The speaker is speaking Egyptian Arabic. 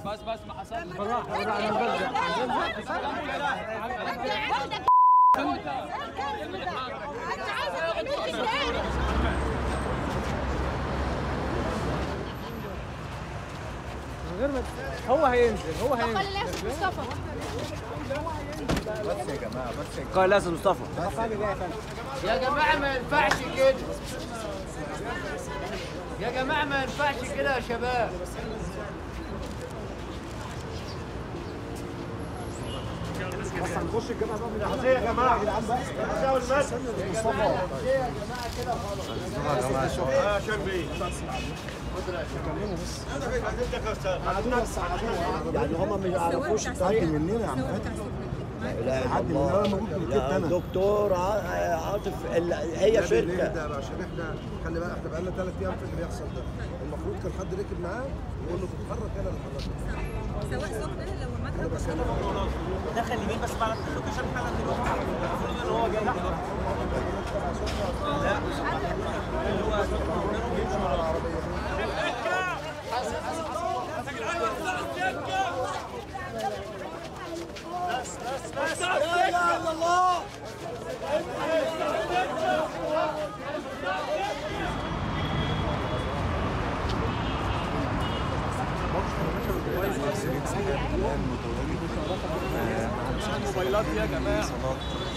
بس بس ما حصل بالراحه بالراحه انت عايز تعمل كده من غير ما هو هينزل هو هينزل قال لي مصطفى قال لازم مصطفى يا جماعة ما ينفعش كده يا جماعة ما ينفعش كده يا شباب يعني هم ما يعرفوش الطريق مننا يا عم لا حد مننا موجود في الكتاب انا دكتور ع- عاطف ال- هي شركه ده عشان احنا خلي بالك احنا بقالنا ثلاث ايام في اللي بيحصل ده المفروض كان حد ركب معاه ويقول له تتحرك انا اللي حركت سواء سخن لو مكتب دخل يمين بس بعد اللوكيشن حالا دلوقتي المفروض ان هو جاي الموبايلات دي يا جماعه